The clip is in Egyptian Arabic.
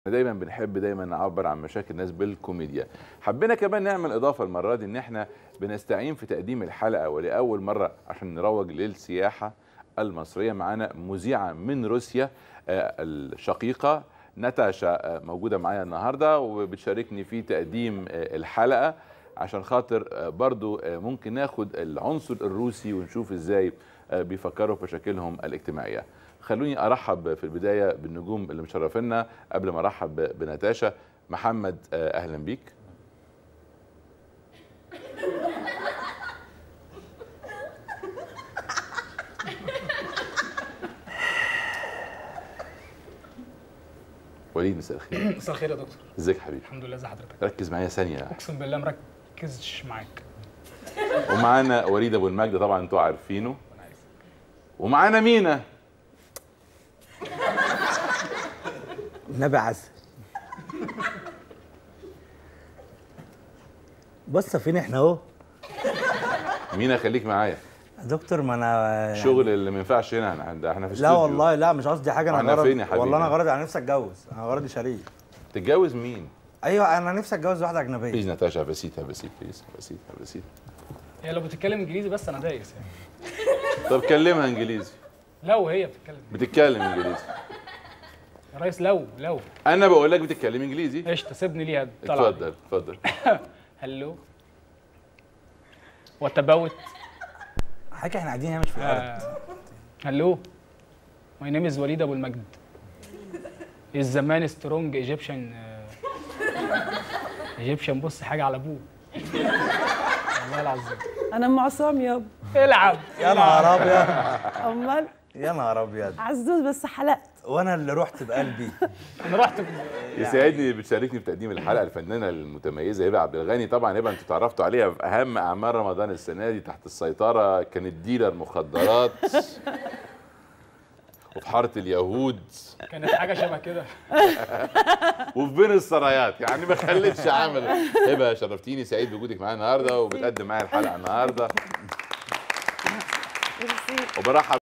دايما بنحب دايما نعبر عن مشاكل الناس بالكوميديا حبينا كمان نعمل اضافه المره دي ان احنا بنستعين في تقديم الحلقه ولاول مره عشان نروج للسياحه المصريه معانا مذيعه من روسيا آه، الشقيقه ناتاشا آه، موجوده معايا النهارده وبتشاركني في تقديم آه، الحلقه عشان خاطر آه، برضو آه، ممكن ناخد العنصر الروسي ونشوف ازاي آه، بيفكروا في مشاكلهم الاجتماعيه خلوني ارحب في البدايه بالنجوم اللي مشرفينا قبل ما ارحب ب- بناتاشا محمد آه، اهلا بيك وليد مساء الخير مساء الخير يا دكتور ازيك يا حبيبي الحمد لله ازي حضرتك ركز معايا ثانيه اقسم بالله مركزش معاك ومعانا وليد ابو المجد طبعا انتوا عارفينه ومعانا مينا نبي عسل بص فين احنا اهو مينا خليك معايا يا دكتور ما انا يعني شغل اللي ما ينفعش هنا احنا احنا في لا استوديو. والله لا مش قصدي حاجه انا واحنا غرض فين يا حبيبي؟ والله انا غرضي انا نفسي اتجوز انا غرضي شريك تتجوز مين؟ ايوه انا نفسي اتجوز واحده اجنبيه بليز ناتاشا بسيطة بسيط بليز بسيط بسيط هي لو بتتكلم انجليزي بس انا دايس يعني طب كلمها انجليزي لو هي بتتكلم بتتكلم انجليزي يا ريس لو لو انا بقول لك بتتكلم انجليزي قشطه سيبني ليها طلع اتفضل اتفضل هلو وات اباوت حاجه احنا قاعدين هنا مش في الارض هلو ماي نيم از وليد ابو المجد از زمان سترونج ايجيبشن ايجيبشن بص حاجه على ابوه والله العظيم انا ام عصام يابا العب يا نهار ابيض امال يا نهار ابيض عزوز بس حلقت وانا اللي رحت بقلبي انا رحت يسعدني بتشاركني في تقديم الحلقه الفنانه المتميزه هبه عبد الغني طبعا هبه انتوا تعرفتوا عليها في اهم اعمال رمضان السنه دي تحت السيطره كانت ديلر مخدرات وفي حاره اليهود كانت حاجه شبه كده وفي بين السرايات يعني ما خلتش عمل هبه شرفتيني سعيد بوجودك معايا النهارده وبتقدم معايا الحلقه النهارده ميرسي وبرحب